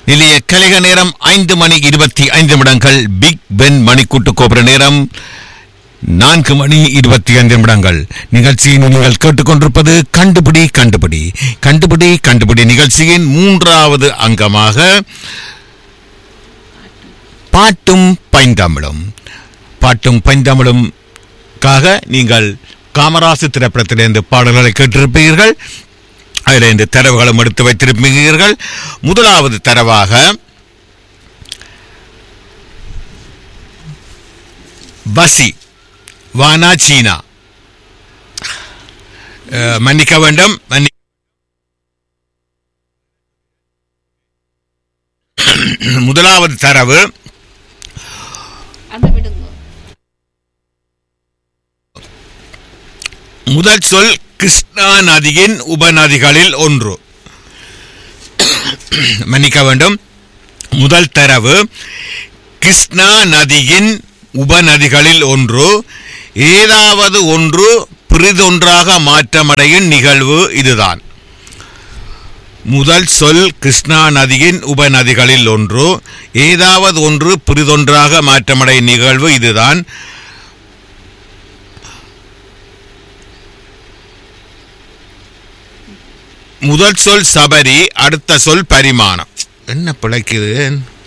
நிலைய கலிக நேரம் ஐந்து மணி இருபத்தி ஐந்து நிமிடங்கள் பிக் பென் மணிக்கூட்டு கோபுர நேரம் நான்கு மணி இருபத்தி ஐந்து நிமிடங்கள் நிகழ்ச்சியின் நீங்கள் கேட்டுக்கொண்டிருப்பது கண்டுபிடி கண்டுபிடி கண்டுபிடி கண்டுபிடி நிகழ்ச்சியின் மூன்றாவது அங்கமாக பாட்டும் பைந்தமிழும் பாட்டும் பைந்தமிழும் காக நீங்கள் காமராசு திரைப்படத்திலிருந்து பாடல்களை கேட்டிருப்பீர்கள் அதில் இந்த தரவுகளும் எடுத்து வைத்திருப்பீர்கள் முதலாவது தரவாக வசி வானா சீனா அஹ், மன்னிக்க வேண்டும் மன்னி முதலாவது தரவு அந்த விடுங்க முதல் சொல் கிருஷ்ணா நதியின் உபநதிகளில் ஒன்று மன்னிக்க வேண்டும் முதல் தரவு கிருஷ்ணா நதியின் உபநதிகளில் ஒன்று ஏதாவது ஒன்று பிரிதொன்றாக மாற்றமடையும் நிகழ்வு இதுதான் முதல் சொல் கிருஷ்ணா நதியின் உபநதிகளில் ஒன்று ஏதாவது ஒன்று பிரிதொன்றாக மாற்றமடையும் நிகழ்வு இதுதான் முதல் சொல் சபரி அடுத்த சொல் பரிமாணம் என்ன பிழைக்குது